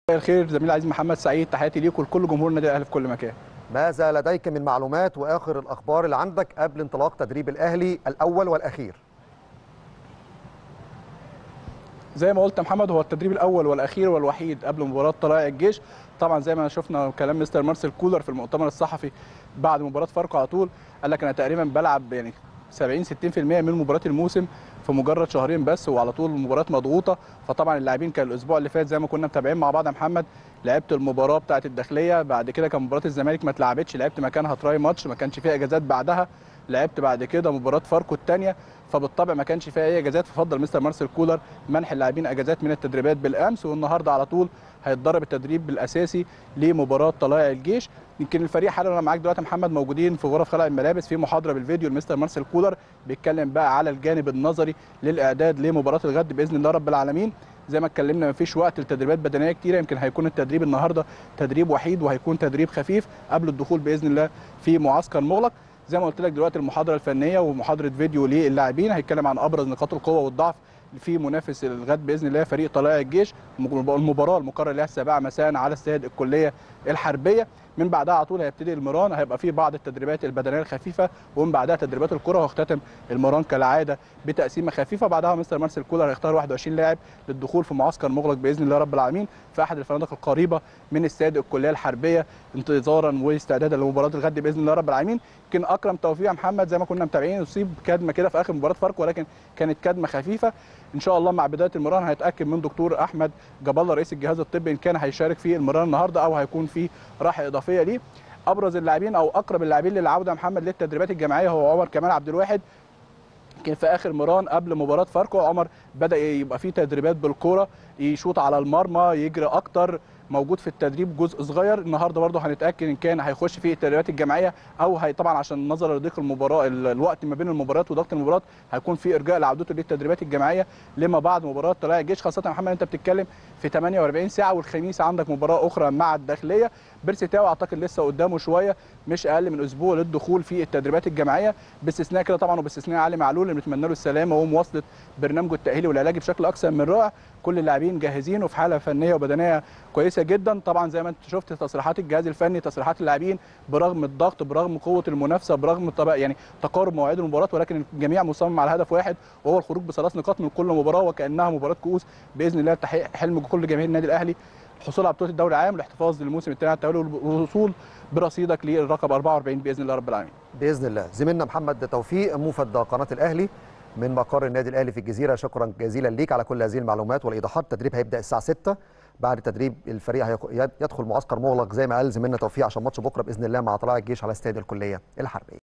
الخير زميلي العزيز محمد سعيد تحياتي ليك ولكل جمهور النادي الاهلي في كل مكان ماذا لديك من معلومات واخر الاخبار اللي عندك قبل انطلاق تدريب الاهلي الاول والاخير زي ما قلت يا محمد هو التدريب الاول والاخير والوحيد قبل مباراه طلائع الجيش طبعا زي ما شفنا كلام مستر مارسيل كولر في المؤتمر الصحفي بعد مباراه فاركو على طول قال لك انا تقريبا بلعب يعني 70 60% من مباريات الموسم في مجرد شهرين بس وعلى طول المباريات مضغوطه فطبعا اللاعبين كان الاسبوع اللي فات زي ما كنا متابعين مع بعض يا محمد لعبت المباراه بتاعه الداخليه بعد كده كان مباراه الزمالك ما اتلعبتش لعبت مكانها تراي ماتش ما كانش فيها اجازات بعدها لعبت بعد كده مباراه فاركو الثانيه فبالطبع ما كانش فيها اي اجازات ففضل مستر مارسيل كولر منح اللاعبين اجازات من التدريبات بالامس والنهارده على طول هيتدرب التدريب الاساسي لمباراه طلائع الجيش يمكن الفريق حالا وانا معاك دلوقتي محمد موجودين في غرف خلع الملابس في محاضره بالفيديو لمستر مارسيل كولر بيتكلم بقى على الجانب النظري للاعداد لمباراه الغد باذن الله رب العالمين زي ما اتكلمنا ما فيش وقت لتدريبات بدنيه كتيره يمكن هيكون التدريب النهارده تدريب وحيد وهيكون تدريب خفيف قبل الدخول باذن الله في معسكر مغلق زي ما قلت لك دلوقتي المحاضره الفنيه ومحاضره فيديو للاعبين هيتكلم عن ابرز نقاط القوه والضعف في منافس الغد باذن الله فريق طلائع الجيش المباراه المقرر لها السابعه مساء على استاد الكليه الحربيه من بعدها على طول هيبتدي المران هيبقى فيه بعض التدريبات البدنيه الخفيفه ومن بعدها تدريبات الكره وهيختتم المران كالعاده بتقسيمه خفيفه بعدها مستر مارسيل كولر هيختار 21 لاعب للدخول في معسكر مغلق باذن الله رب العالمين في احد الفنادق القريبه من استاد الكليه الحربيه انتظارا واستعدادا لمباراه الغد باذن الله رب العالمين يمكن اكرم توفيق يا محمد زي ما كنا متابعين اصيب كدمه كده في اخر مباراه فاركو ولكن كانت كدمه خفيفه ان شاء الله مع بدايه المران هيتاكد من دكتور احمد جاب الله رئيس الجهاز الطبي ان كان هيشارك في المران النهارده او هيكون في راحه اضافيه ليه ابرز اللاعبين او اقرب اللاعبين للعوده محمد للتدريبات الجماعيه هو عمر كمال عبد الواحد يمكن في اخر مران قبل مباراه فاركو عمر بدا يبقى فيه تدريبات بالكوره يشوط على المرمى يجري اكتر موجود في التدريب جزء صغير النهارده برده هنتاكد ان كان هيخش في التدريبات الجماعيه او هي طبعا عشان نظرا لضيق المباراه الوقت ما بين المباريات وضغط المباراه هيكون في ارجاء لعودته للتدريبات الجماعيه لما بعد مباراه طلائع الجيش خاصه يا محمد انت بتتكلم في 48 ساعه والخميس عندك مباراه اخرى مع الداخليه بيرسي تاو اعتقد لسه قدامه شويه مش اقل من اسبوع للدخول في التدريبات الجماعيه باستثناء كده طبعا وباستثناء علي معلول اللي بنتمنى له السلامه ومواصله برنامجه التاهيلي والعلاجي بشكل اكثر من رائع كل اللاعبين جاهزين وفي حاله فنيه وبدنيه كويسه جدا طبعا زي ما انت شفت تصريحات الجهاز الفني تصريحات اللاعبين برغم الضغط برغم قوه المنافسه برغم طبعا يعني تقارب مواعيد المباراه ولكن الجميع مصمم على هدف واحد وهو الخروج بثلاث نقاط من كل مباراه وكانها مباراه كؤوس باذن الله تحقيق حلم كل جماهير النادي الاهلي الحصول على بطوله الدوري العام والاحتفاظ للموسم الثاني على التوالي والوصول برصيدك للرقم 44 باذن الله رب العالمين. باذن الله زميلنا محمد توفيق موفد قناه الاهلي من مقر النادي الاهلي في الجزيره شكرا جزيلا ليك على كل هذه المعلومات والايضاحات التدريب هيبدا الساعه 6 بعد تدريب الفريق يدخل معسكر مغلق زي ما قال زميلنا توفيق عشان ماتش بكره باذن الله مع طلائع الجيش على استاد الكليه الحربيه